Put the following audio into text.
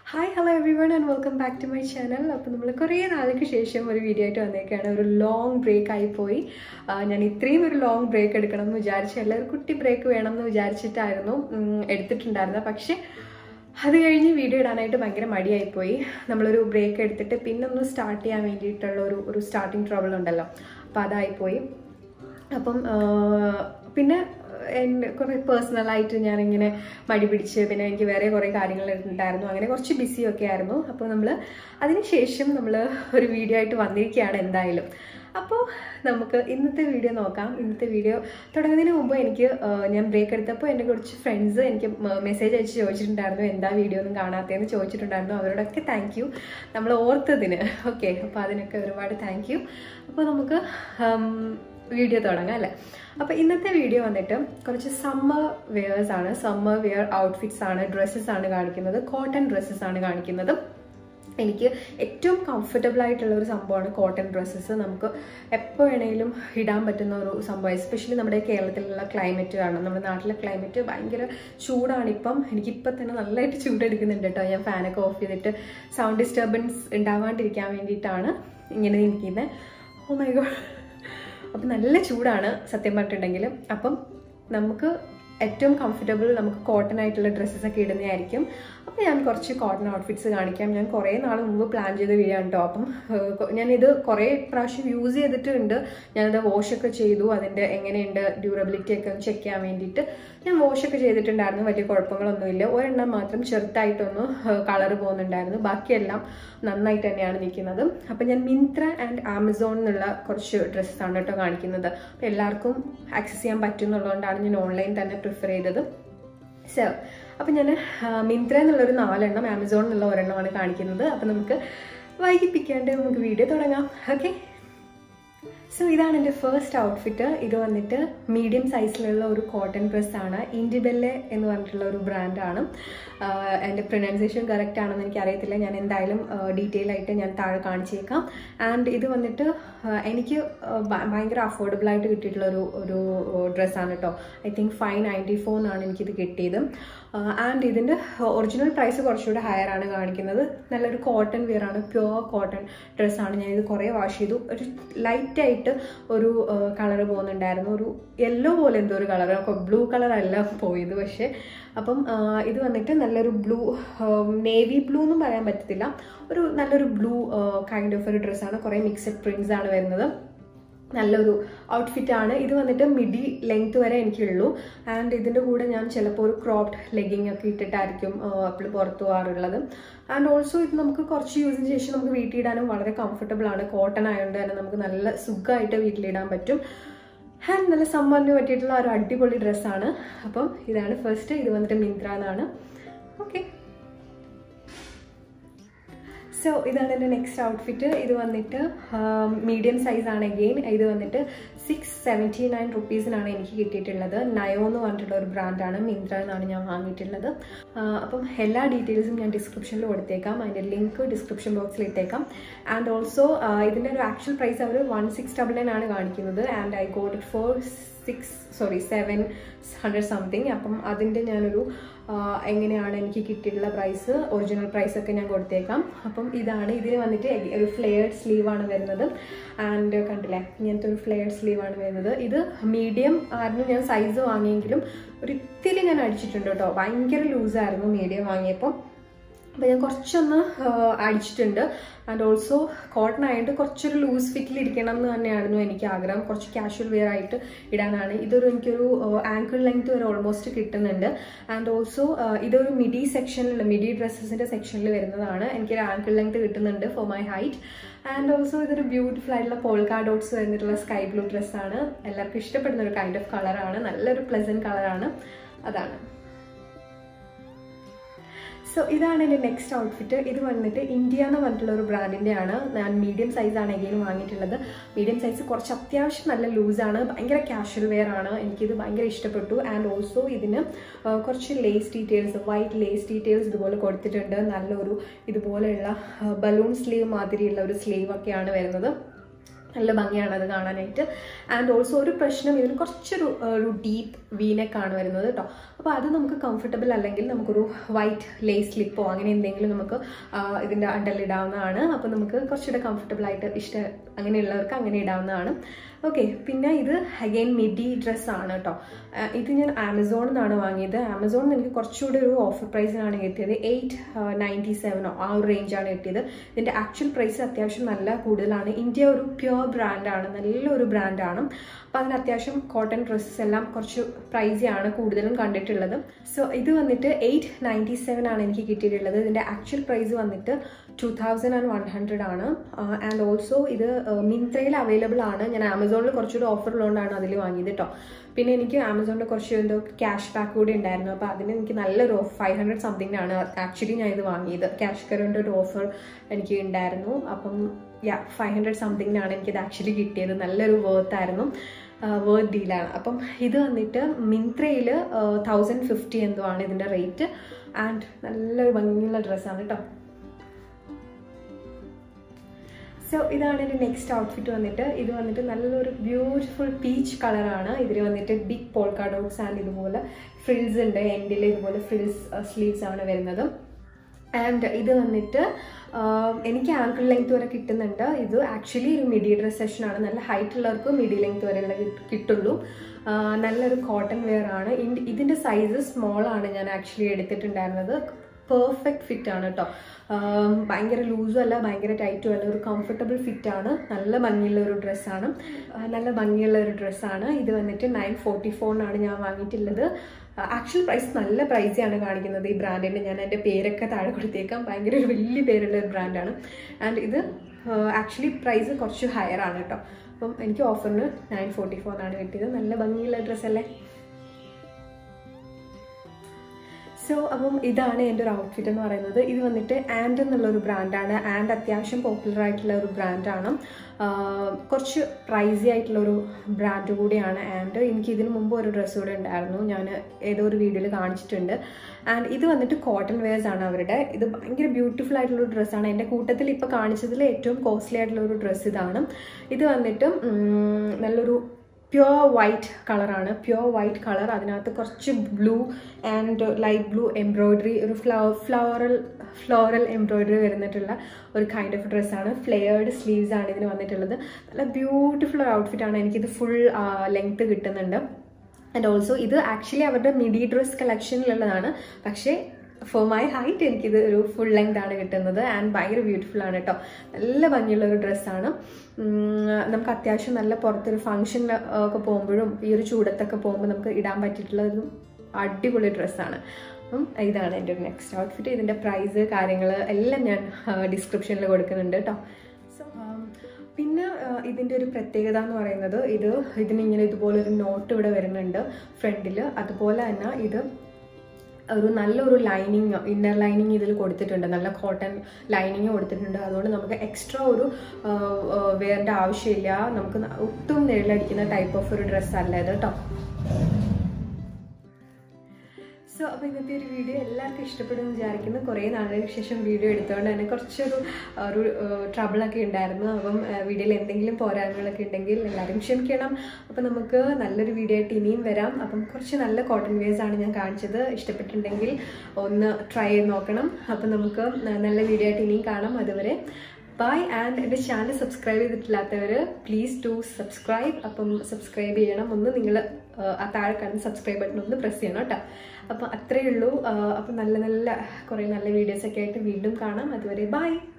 hi hello everyone and welcome back to my channel അപ്പോൾ നമ്മൾ കുറേ നാൾക്ക് ശേഷം ഒരു വീഡിയോ ആയിട്ട് വന്നേക്കാണ് ഒരു ലോങ് ബ്രേക്ക് ആയിപ്പോയി ആ, ഞാൻ ഇത്രയും ഒരു ലോങ് ബ്രേക്ക് എടുക്കണം എന്ന് വിചാരിച്ചല്ല ഒരു കുട്ടി ബ്രേക്ക് വേണം എന്ന് വിചാരിച്ചിട്ടായിരുന്നു ഉം, എടുത്തിട്ടുണ്ടായിരുന്നത് പക്ഷേ അത് കഴിഞ്ഞ് വീഡിയോ ഇടാനായിട്ട് ഭയങ്കര മടിയായിപ്പോയി നമ്മളൊരു ബ്രേക്ക് എടുത്തിട്ട് പിന്നെ ഒന്ന് സ്റ്റാർട്ട് ചെയ്യാൻ വേണ്ടിയിട്ടുള്ള ഒരു ഒരു സ്റ്റാർട്ടിങ് ട്രബിൾ ഉണ്ടല്ലോ അപ്പോൾ അതായിപ്പോയി അപ്പം ആ, പിന്നെ എൻ്റെ കുറേ പേഴ്സണലായിട്ട് ഞാനിങ്ങനെ മടി പിടിച്ച് പിന്നെ എനിക്ക് വേറെ കുറേ കാര്യങ്ങൾ ഉണ്ടായിരുന്നു അങ്ങനെ കുറച്ച് ബിസി ഒക്കെ ആയിരുന്നു അപ്പോൾ നമ്മൾ അതിനുശേഷം നമ്മൾ ഒരു വീഡിയോ ആയിട്ട് വന്നിരിക്കുകയാണ് എന്തായാലും അപ്പോൾ നമുക്ക് ഇന്നത്തെ വീഡിയോ നോക്കാം ഇന്നത്തെ വീഡിയോ തുടങ്ങുന്നതിന് മുമ്പ് എനിക്ക് ആ, ഞാൻ ബ്രേക്ക് എടുത്തപ്പോൾ എൻ്റെ കുറച്ച് ഫ്രണ്ട്സ് എനിക്ക് മെസ്സേജ് അയച്ച് ചോദിച്ചിട്ടുണ്ടായിരുന്നു എന്താ വീഡിയോ ഒന്നും കാണാത്തതെന്ന് ചോദിച്ചിട്ടുണ്ടായിരുന്നു അവരോടൊക്കെ താങ്ക് യു നമ്മൾ ഓർത്തതിന് ഓക്കെ അപ്പോൾ അതിനൊക്കെ ഒരുപാട് താങ്ക് യു അപ്പോൾ നമുക്ക് വീഡിയോ തുടങ്ങാം അല്ലേ അപ്പോൾ ഇന്നത്തെ വീഡിയോ വന്നിട്ട് കുറച്ച് സമ്മർ വെയേഴ്സ് ആണ് സമ്മർ വെയർ ഔട്ട്ഫിറ്റ്സ് ആണ് ഡ്രസ്സസ് ആണ് കാണിക്കുന്നത് കോട്ടൺ ഡ്രസ്സസ് ആണ് കാണിക്കുന്നത് എനിക്ക് ഏറ്റവും കംഫർട്ടബിൾ ആയിട്ടുള്ള ഒരു സംഭവമാണ് കോട്ടൺ ഡ്രസ്സസ് നമുക്ക് എപ്പോൾ വേണമെങ്കിലും ഇടാൻ പറ്റുന്ന ഒരു സംഭവം എസ്പെഷ്യലി നമ്മുടെ കേരളത്തിലുള്ള ക്ലൈമറ്റ് ആണ് നമ്മുടെ നാട്ടിലെ ക്ലൈമറ്റ് ഭയങ്കര ചൂടാണ് ഇപ്പം എനിക്കിപ്പം തന്നെ നല്ലതായിട്ട് ചൂടെടുക്കുന്നുണ്ട് കേട്ടോ ഞാൻ ഫാനൊക്കെ ഓഫ് ചെയ്തിട്ട് സൗണ്ട് ഡിസ്റ്റർബൻസ് ഉണ്ടാവാണ്ടിരിക്കാൻ വേണ്ടിയിട്ടാണ് ഇങ്ങനെ ഇരിക്കുന്നത് ഓ മൈ ഗോഡ് അപ്പം നല്ല ചൂടാണ് സത്യം പറഞ്ഞിട്ടുണ്ടെങ്കിൽ അപ്പം നമുക്ക് ഏറ്റവും കംഫർട്ടബിൾ നമുക്ക് കോട്ടൺ ആയിട്ടുള്ള ഡ്രസ്സസ് ഒക്കെ ഇടുന്നതായിരിക്കും അപ്പോൾ ഞാൻ കുറച്ച് കോട്ടൺ ഔട്ട്ഫിറ്റ്സ് കാണിക്കാം ഞാൻ കുറേ നാൾ മുമ്പ് പ്ലാൻ ചെയ്ത വീഡിയോ ആണ് കേട്ടോ അപ്പം ഏഹ്, കൊ- ഞാനിത് കുറേ പ്രാവശ്യം യൂസ് ചെയ്തിട്ടുണ്ട് ഞാനത് വാഷൊക്കെ ചെയ്തു അതിൻ്റെ എങ്ങനെയുണ്ട് ഡ്യൂറബിലിറ്റി ഒക്കെ ഒന്ന് ചെക്ക് ചെയ്യാൻ വേണ്ടിയിട്ട് ഞാൻ വാഷൊക്കെ ചെയ്തിട്ടുണ്ടായിരുന്നു വലിയ കുഴപ്പങ്ങളൊന്നുമില്ല ഒരെണ്ണം മാത്രം ചെറുതായിട്ടൊന്ന് കളർ പോകുന്നുണ്ടായിരുന്നു ബാക്കിയെല്ലാം നന്നായിട്ട് തന്നെയാണ് നിൽക്കുന്നത് അപ്പം ഞാൻ മിന്ത്ര ആൻഡ് ആമസോൺ എന്നുള്ള കുറച്ച് ഡ്രസ്സാണ് കേട്ടോ കാണിക്കുന്നത് അപ്പം എല്ലാവർക്കും ആക്സസ് ചെയ്യാൻ പറ്റുന്നുള്ളതുകൊണ്ടാണ് ഞാൻ ഓൺലൈൻ തന്നെ പ്രിഫർ ചെയ്തത് സോ അപ്പം ഞാൻ മിന്ത്ര എന്നുള്ളൊരു നാലെണ്ണം ആമസോൺ എന്നുള്ള ഒരെണ്ണമാണ് കാണിക്കുന്നത് അപ്പം നമുക്ക് വൈകിപ്പിക്കാണ്ട് നമുക്ക് വീഡിയോ തുടങ്ങാം ഓക്കെ സോ ഇതാണ് എൻ്റെ ഫസ്റ്റ് ഔട്ട്ഫിറ്റ് ഇത് വന്നിട്ട് മീഡിയം സൈസിലുള്ള ഒരു കോട്ടൺ ഡ്രസ്സാണ് ഇൻഡിബെല്ലെ എന്ന് പറഞ്ഞിട്ടുള്ള ഒരു ബ്രാൻഡാണ് എൻ്റെ പ്രൊനൗൺസിയേഷൻ കറക്റ്റ് ആണെന്ന് എനിക്ക് അറിയത്തില്ല ഞാൻ എന്തായാലും ഡീറ്റെയിൽ ആയിട്ട് ഞാൻ താഴെ കാണിച്ചേക്കാം ആൻഡ് ഇത് വന്നിട്ട് ആ, എനിക്ക് ആ, ഭ- ഭയങ്കര അഫോർഡബിൾ ആയിട്ട് കിട്ടിയിട്ടുള്ള ഒരു ഒരു ഡ്രസ്സാണ് കേട്ടോ ഐ തിങ്ക് ഫൈവ് നയൻറ്റി ഫോറിനാണ് എനിക്കിത് കിട്ടിയത് ആൻഡ് ഇതിൻ്റെ ഒറിജിനൽ പ്രൈസ് കുറച്ചുകൂടെ ഹയർ ആണ് കാണിക്കുന്നത് നല്ലൊരു കോട്ടൺ വെയർ ആണ് പ്യുവർ കോട്ടൺ ഡ്രസ്സാണ് ഞാൻ ഇത് കുറേ വാഷ് ചെയ്തു ഒരു ലൈറ്റായിട്ട് ഒരു കളർ പോകുന്നുണ്ടായിരുന്നു ഒരു യെല്ലോ പോലെ എന്തോ ഒരു കളർ ബ്ലൂ കളറല്ല പോയത് പക്ഷേ അപ്പം ആ, ഇത് വന്നിട്ട് നല്ലൊരു ബ്ലൂ നേവി ബ്ലൂ എന്നും പറയാൻ പറ്റത്തില്ല ഒരു നല്ലൊരു ബ്ലൂ കൈൻഡ് ഓഫ് ഒരു ഡ്രസ്സാണ് കുറേ മിക്സഡ് പ്രിൻസ് ആണ് വരുന്നത് നല്ലൊരു ഔട്ട്ഫിറ്റ് ആണ് ഇത് വന്നിട്ട് മിഡി ലെങ്ത് വരെ എനിക്കുള്ളൂ ആൻഡ് ഇതിൻ്റെ കൂടെ ഞാൻ ചിലപ്പോൾ ഒരു ക്രോപ്ഡ് ലെഗിങ് ഒക്കെ ഇട്ടിട്ടായിരിക്കും അപ്പോൾ പുറത്തു പോകാറുള്ളത് ആൻഡ് ഓൾസോ ഇത് നമുക്ക് കുറച്ച് യൂസിന് ശേഷം നമുക്ക് വീട്ടിലിടാനും വളരെ കംഫർട്ടബിൾ ആണ് കോട്ടൺ ആയതുകൊണ്ട് തന്നെ നമുക്ക് നല്ല സുഖമായിട്ട് വീട്ടിലിടാൻ പറ്റും ആൻഡ് നല്ല സമ്മറിന് പറ്റിയിട്ടുള്ള ഒരു അടിപൊളി ഡ്രസ്സാണ് അപ്പം ഇതാണ് ഫസ്റ്റ് ഇത് വന്നിട്ട് മിന്ത്ര എന്നാണ് ഓക്കെ സോ ഇതാണ് എൻ്റെ നെക്സ്റ്റ് ഔട്ട്ഫിറ്റ് ഇത് വന്നിട്ട് മീഡിയം സൈസ് ആണ് അഗെയിൻ ഇത് വന്നിട്ട് സിക്സ് സെവൻറ്റി നയൻ റുപ്പീസിനാണ് എനിക്ക് കിട്ടിയിട്ടുള്ളത് നയോ എന്ന് പറഞ്ഞിട്ടുള്ള ഒരു ബ്രാൻഡാണ് മിന്ത്ര എന്നാണ് ഞാൻ വാങ്ങിയിട്ടുള്ളത് ആ, അപ്പം എല്ലാ ഡീറ്റെയിൽസും ഞാൻ ഡിസ്ക്രിപ്ഷനിൽ കൊടുത്തേക്കാം അതിൻ്റെ ലിങ്ക് ഡിസ്ക്രിപ്ഷൻ ബോക്സിൽ ഇട്ടേക്കാം ആൻഡ് ഓൾസോ ഇതിൻ്റെ ഒരു ആക്ച്വൽ പ്രൈസ് അവർ വൺ സിക്സ് ഡബിൾ നയൻ ആണ് കാണിക്കുന്നത് and I got it four six sorry seven hundred something അപ്പം അതിൻ്റെ ഞാനൊരു ആ, എങ്ങനെയാണ് എനിക്ക് കിട്ടിയിട്ടുള്ള പ്രൈസ് ഒറിജിനൽ പ്രൈസ് ഒക്കെ ഞാൻ കൊടുത്തേക്കാം അപ്പം ഇതാണ് ഇതിന് വന്നിട്ട് എഗ് ഒരു ഫ്ലെയർഡ് സ്ലീവാണ് വരുന്നത് ആൻഡ് കണ്ടില്ലേ ഇങ്ങനത്തെ ഒരു ഫ്ലെയർഡ് സ്ലീവാണ് വരുന്നത് ഇത് മീഡിയം ആയിരുന്നു ഞാൻ സൈസ് വാങ്ങിയെങ്കിലും ഒരു ഇത്തിരി ഞാൻ അടിച്ചിട്ടുണ്ട് കേട്ടോ ഭയങ്കര ലൂസായിരുന്നു മീഡിയം വാങ്ങിയപ്പോൾ അപ്പോൾ ഞാൻ കുറച്ചൊന്ന് ആ, അടിച്ചിട്ടുണ്ട് ആൻഡ് ഓൾസോ കോട്ടൺ ആയിട്ട് കുറച്ചൊരു ലൂസ് ഫിറ്റിൽ ഇരിക്കണം എന്ന് തന്നെയായിരുന്നു എനിക്ക് ആഗ്രഹം കുറച്ച് കാഷ്വൽ വെയർ ആയിട്ട് ഇടാനാണ് ഇതൊരു എനിക്കൊരു ആങ്കിൾ ലെങ്ത് വരെ ഓൾമോസ്റ്റ് കിട്ടുന്നുണ്ട് ആൻഡ് ഓൾസോ ഇതൊരു മിഡി സെക്ഷനിൽ മിഡി ഡ്രസ്സസിൻ്റെ സെക്ഷനിൽ വരുന്നതാണ് എനിക്കൊരു ആങ്കിൾ ലെങ്ത് കിട്ടുന്നുണ്ട് for my height and also ഇതൊരു ബ്യൂട്ടിഫുൾ ആയിട്ടുള്ള പോൾക്കാ ഡോട്ട്സ് വരുന്നിട്ടുള്ള സ്കൈ ബ്ലൂ ഡ്രസ്സാണ് എല്ലാവർക്കും ഇഷ്ടപ്പെടുന്ന ഒരു കൈൻഡ് ഓഫ് കളറാണ് നല്ലൊരു പ്ലസൻറ്റ് കളറാണ് അതാണ് സോ ഇതാണ് എൻ്റെ നെക്സ്റ്റ് ഔട്ട്ഫിറ്റ് ഇത് വന്നിട്ട് ഇന്ത്യ എന്ന് പറഞ്ഞിട്ടുള്ള ഒരു ബ്രാൻഡിൻ്റെ ആണ് ഞാൻ മീഡിയം സൈസാണ് എങ്കിലും വാങ്ങിയിട്ടുള്ളത് മീഡിയം സൈസ് കുറച്ച് അത്യാവശ്യം നല്ല ലൂസാണ് ഭയങ്കര കാഷ്വൽ വെയർ ആണ് എനിക്കിത് ഭയങ്കര ഇഷ്ടപ്പെട്ടു ആൻഡ് ഓൾസോ ഇതിന് ആ, കുറച്ച് lace details white lace details ഇതുപോലെ കൊടുത്തിട്ടുണ്ട് നല്ലൊരു ഇതുപോലെയുള്ള ബലൂൺ സ്ലീവ് മാതിരിയുള്ള ഒരു സ്ലീവ് ഒക്കെയാണ് വരുന്നത് നല്ല ഭംഗിയാണ് അത് കാണാനായിട്ട് ആൻഡ് ഓൾസോ ഒരു പ്രശ്നം ഇതിന് കുറച്ചൊരു ആ, ഒരു ഡീപ്പ് വീനെക്കാണ് വരുന്നത് കേട്ടോ അപ്പോൾ അത് നമുക്ക് കംഫർട്ടബിൾ അല്ലെങ്കിൽ നമുക്കൊരു വൈറ്റ് ലേസ് സ്ലിപ്പോ അങ്ങനെ എന്തെങ്കിലും നമുക്ക് ആ, ഇതിൻ്റെ അണ്ടലിടാവുന്നതാണ് അപ്പോൾ നമുക്ക് കുറച്ചുകൂടെ കംഫർട്ടബിൾ ആയിട്ട് ഇഷ്ടം അങ്ങനെയുള്ളവർക്ക് അങ്ങനെ ഇടാവുന്നതാണ് ഓക്കെ പിന്നെ ഇത് അഗെയിൻ മിഡി ഡ്രസ്സാണ് കേട്ടോ ആ, ഇത് ഞാൻ ആമസോണിൽ നിന്നാണ് വാങ്ങിയത് ആമസോണിൽ നിന്ന് എനിക്ക് കുറച്ചുകൂടി ഒരു ഓഫർ പ്രൈസിനാണ് കിട്ടിയത് എയ്റ്റ് നയൻറ്റി സെവനോ ആ ഒരു റേഞ്ചാണ് കിട്ടിയത് ഇതിൻ്റെ ആക്ച്വൽ പ്രൈസ് അത്യാവശ്യം നല്ല കൂടുതലാണ് ഇന്ത്യ ഒരു പ്യുവർ ബ്രാൻഡാണ് നല്ലൊരു ബ്രാൻഡാണ് അപ്പോൾ അതിന് അത്യാവശ്യം കോട്ടൺ ഡ്രസ്സസ് എല്ലാം കുറച്ച് പ്രൈസിയാണ് കൂടുതലും കണ്ടിട്ടുള്ളത് സോ ഇത് വന്നിട്ട് എയ്റ്റ് നയൻറ്റി സെവൻ ആണ് എനിക്ക് കിട്ടിയിട്ടുള്ളത് ഇതിൻ്റെ ആക്ച്വൽ പ്രൈസ് വന്നിട്ട് two thousand and one hundred ആണ് ആൻഡ് ഓൾസോ ഇത് മിന്ത്രയിൽ അവൈലബിൾ ആണ് ഞാൻ ആമസോണിൽ കുറച്ചുകൂടി ഓഫർ ഉള്ളതുകൊണ്ടാണ് അതിൽ വാങ്ങിയത് കേട്ടോ പിന്നെ എനിക്ക് ആമസോണിൽ കുറച്ച് എന്തോ ക്യാഷ് ബാക്ക് കൂടി ഉണ്ടായിരുന്നു അപ്പോൾ അതിന് എനിക്ക് നല്ലൊരു ഫൈവ് ഹൺഡ്രഡ് സംതിങ്ങിനാണ് ആക്ച്വലി ഞാൻ ഇത് വാങ്ങിയത് ക്യാഷ് കറിൻ്റെ ഒരു ഓഫർ എനിക്ക് ഉണ്ടായിരുന്നു അപ്പം യാ ഫൈവ് ഹൺഡ്രഡ് സംതിങ്ങിനാണ് എനിക്കിത് ആക്ച്വലി കിട്ടിയത് നല്ലൊരു വേർത്ത് ആയിരുന്നു വേർത്ത് ഡീലാണ് അപ്പം ഇത് വന്നിട്ട് മിന്ത്രയിൽ തൗസൻഡ് ഫിഫ്റ്റി എന്തോ ആണ് ഇതിൻ്റെ റേറ്റ് ആൻഡ് നല്ലൊരു ഭംഗിയുള്ള ഡ്രസ്സാണ് കേട്ടോ സോ ഇതാണ് എൻ്റെ നെക്സ്റ്റ് ഔട്ട്ഫിറ്റ് വന്നിട്ട് ഇത് വന്നിട്ട് നല്ലൊരു ബ്യൂട്ടിഫുൾ പീച്ച് കളറാണ് ഇതിൽ വന്നിട്ട് ബിഗ് പോൾക്കാ ഡോട്ട്സ് ആൻഡ് ഇതുപോലെ ഫ്രിൽസ് ഉണ്ട് എൻഡിൽ ഇതുപോലെ ഫ്രിൽസ് സ്ലീവ്സ് ആണ് വരുന്നത് ആൻഡ് ഇത് വന്നിട്ട് ആഹ്, എനിക്ക് ആങ്കിൾ ലെങ്ത് വരെ കിട്ടുന്നുണ്ട് ഇത് ആക്ച്വലി ഒരു മിഡി ഡ്രസ് സെഷനാണ് നല്ല ഹൈറ്റ് ഉള്ളവർക്ക് മിഡി ലെങ്ത് വരെയുള്ള കിട്ട്- കിട്ടുള്ളൂ ആഹ്, നല്ലൊരു കോട്ടൺ വെയർ ആണ് ഇൻ- ഇതിൻ്റെ സൈസ് സ്മോൾ ആണ് ഞാൻ ആക്ച്വലി എടുത്തിട്ടുണ്ടായിരുന്നത് പെർഫെക്റ്റ് ഫിറ്റ് ആണ് കേട്ടോ ആം, ഭയങ്കര ലൂസും അല്ല ഭയങ്കര ടൈറ്റും അല്ല ഒരു കംഫർട്ടബിൾ ഫിറ്റ് ആണ് നല്ല ഭംഗിയുള്ള ഒരു ഡ്രസ്സാണ് നല്ല ഭംഗിയുള്ള ഒരു ഡ്രസ്സാണ് ഇത് വന്നിട്ട് നയൻ ഫോർട്ടി ഫോറിനാണ് ഞാൻ വാങ്ങിയിട്ടുള്ളത് ആക്ച്വൽ പ്രൈസ് നല്ല പ്രൈസാണ് കാണിക്കുന്നത് ഈ ബ്രാൻഡിൻ്റെ ഞാൻ എൻ്റെ പേരൊക്കെ താഴെ കൊടുത്തേക്കാം ഭയങ്കര ഒരു വലിയ പേരുള്ള ഒരു ബ്രാൻഡാണ് ആൻഡ് ഇത് ആക്ച്വലി പ്രൈസ് കുറച്ച് ഹയർ ആണ് കേട്ടോ അപ്പം എനിക്ക് ഓഫറിന് നയൻ ഫോർട്ടി ഫോറിനാണ് കിട്ടിയത് നല്ല ഭംഗിയുള്ള ഡ്രസ്സല്ലേ സോ അപ്പം ഇതാണ് എൻ്റെ ഒരു ഔട്ട്ഫിറ്റ് എന്ന് പറയുന്നത് ഇത് വന്നിട്ട് ആൻഡ് എന്നുള്ളൊരു ബ്രാൻഡാണ് ആൻഡ് അത്യാവശ്യം പോപ്പുലർ ആയിട്ടുള്ള ഒരു ബ്രാൻഡാണ് കുറച്ച് പ്രൈസി ആയിട്ടുള്ള ഒരു ബ്രാൻഡ് കൂടിയാണ് ആൻഡ് എനിക്ക് ഇതിന് മുമ്പ് ഒരു ഡ്രസ്സ് കൂടെ ഉണ്ടായിരുന്നു ഞാൻ ഏതോ ഒരു വീഡിയോയിൽ കാണിച്ചിട്ടുണ്ട് ആൻഡ് ഇത് വന്നിട്ട് കോട്ടൺ വെയർസ് ആണ് അവരുടെ ഇത് ഭയങ്കര ബ്യൂട്ടിഫുൾ ആയിട്ടുള്ള ഒരു ഡ്രസ്സാണ് എൻ്റെ കൂട്ടത്തിൽ ഇപ്പോൾ കാണിച്ചതിൽ ഏറ്റവും കോസ്റ്റ്ലി ആയിട്ടുള്ള ഒരു ഡ്രസ്സ് ഇതാണ് ഇത് വന്നിട്ട് ഉം, നല്ലൊരു പ്യുവർ വൈറ്റ് കളറാണ് പ്യുവർ വൈറ്റ് കളർ അതിനകത്ത് കുറച്ച് blue and light blue embroidery ഒരു ഫ്ലവർ ഫ്ലവറൽ ഫ്ലോറൽ എംബ്രോയ്ഡറി വരുന്നിട്ടുള്ള ഒരു കൈൻഡ് ഓഫ് ഡ്രസ്സാണ് ഫ്ലെയേർഡ് സ്ലീവ്സ് ആണ് ഇതിന് വന്നിട്ടുള്ളത് നല്ല ബ്യൂട്ടിഫുൾ ഔട്ട്ഫിറ്റ് ആണ് എനിക്കിത് ഫുൾ ലെങ്ത് കിട്ടുന്നുണ്ട് ആൻഡ് ഓൾസോ ഇത് ആക്ച്വലി അവരുടെ മിഡി ഡ്രസ് കളക്ഷനിലുള്ളതാണ് പക്ഷേ ഫോർ മൈ ഹൈറ്റ് എനിക്കിത് ഒരു ഫുൾ ലെങ്ത് ആണ് കിട്ടുന്നത് ആൻഡ് ഭയങ്കര ബ്യൂട്ടിഫുൾ ആണ് കേട്ടോ നല്ല ഭംഗിയുള്ള ഒരു ഡ്രസ്സാണ് നമുക്ക് അത്യാവശ്യം നല്ല പുറത്തൊരു ഫംഗ്ഷൻ ഒക്കെ പോകുമ്പോഴും ഈ ഒരു ചൂടത്തൊക്കെ പോകുമ്പോൾ നമുക്ക് ഇടാൻ പറ്റിയിട്ടുള്ള ഒരു അടിപൊളി ഡ്രസ്സാണ് അപ്പം ഇതാണ് എൻ്റെ ഒരു നെക്സ്റ്റ് ഔട്ട്ഫിറ്റ് ഇതിൻ്റെ പ്രൈസ് കാര്യങ്ങൾ എല്ലാം ഞാൻ ഡിസ്ക്രിപ്ഷനിൽ കൊടുക്കുന്നുണ്ട് കേട്ടോ സോ പിന്നെ ആ, ഇതിൻ്റെ ഒരു പ്രത്യേകത എന്ന് പറയുന്നത് ഇത് ഇതിനിങ്ങനെ ഇതുപോലെ ഒരു നോട്ട് ഇവിടെ വരുന്നുണ്ട് ഫ്രണ്ടിൽ അതുപോലെ തന്നെ ഇത് ഒരു നല്ലൊരു ലൈനിങ് ഇന്നർ ലൈനിങ് ഇതിൽ കൊടുത്തിട്ടുണ്ട് നല്ല കോട്ടൺ ലൈനിങ് കൊടുത്തിട്ടുണ്ട് അതുകൊണ്ട് നമുക്ക് എക്സ്ട്രാ ഒരു വേറിൻ്റെ ആവശ്യമില്ല നമുക്ക് ന- ഒട്ടും നിഴലടിക്കുന്ന ടൈപ്പ് ഓഫ് ഒരു ഡ്രസ്സ് അല്ല ഇത് കേട്ടോ സോ അപ്പോൾ ഇന്നത്തെ ഒരു വീഡിയോ എല്ലാവർക്കും ഇഷ്ടപ്പെടുമെന്ന് വിചാരിക്കുന്നു കുറേ നാളുകൾക്ക് ശേഷം വീഡിയോ എടുത്തുകൊണ്ട് തന്നെ കുറച്ചൊരു ആ, ഒരു ട്രബിളൊക്കെ ഉണ്ടായിരുന്നു അപ്പം വീഡിയോയിൽ എന്തെങ്കിലും പോരായ്മകളൊക്കെ ഉണ്ടെങ്കിൽ എല്ലാവരും ക്ഷമിക്കണം അപ്പം നമുക്ക് നല്ലൊരു വീഡിയോ ആയിട്ട് ഇനിയും വരാം അപ്പം കുറച്ച് നല്ല കോട്ടൺ വെയർസ് ആണ് ഞാൻ കാണിച്ചത് ഇഷ്ടപ്പെട്ടിട്ടുണ്ടെങ്കിൽ ഒന്ന് ട്രൈ ചെയ്ത് നോക്കണം അപ്പം നമുക്ക് ന- നല്ല വീഡിയോ ആയിട്ട് ഇനിയും കാണാം അതുവരെ ബൈ ആൻഡ് എൻ്റെ ചാനൽ സബ്സ്ക്രൈബ് ചെയ്തിട്ടില്ലാത്തവർ പ്ലീസ് ടു സബ്സ്ക്രൈബ് അപ്പം സബ്സ്ക്രൈബ് ചെയ്യണം ഒന്ന് നിങ്ങൾ ആ താഴെ കാണുന്ന സബ്സ്ക്രൈബ് ബട്ടൺ ഒന്ന് പ്രസ് ചെയ്യണം കേട്ടോ അപ്പം അത്രയേ ഉള്ളൂ അപ്പം നല്ല നല്ല കുറേ നല്ല വീഡിയോസൊക്കെ ആയിട്ട് വീണ്ടും കാണാം അതുവരെ ബൈ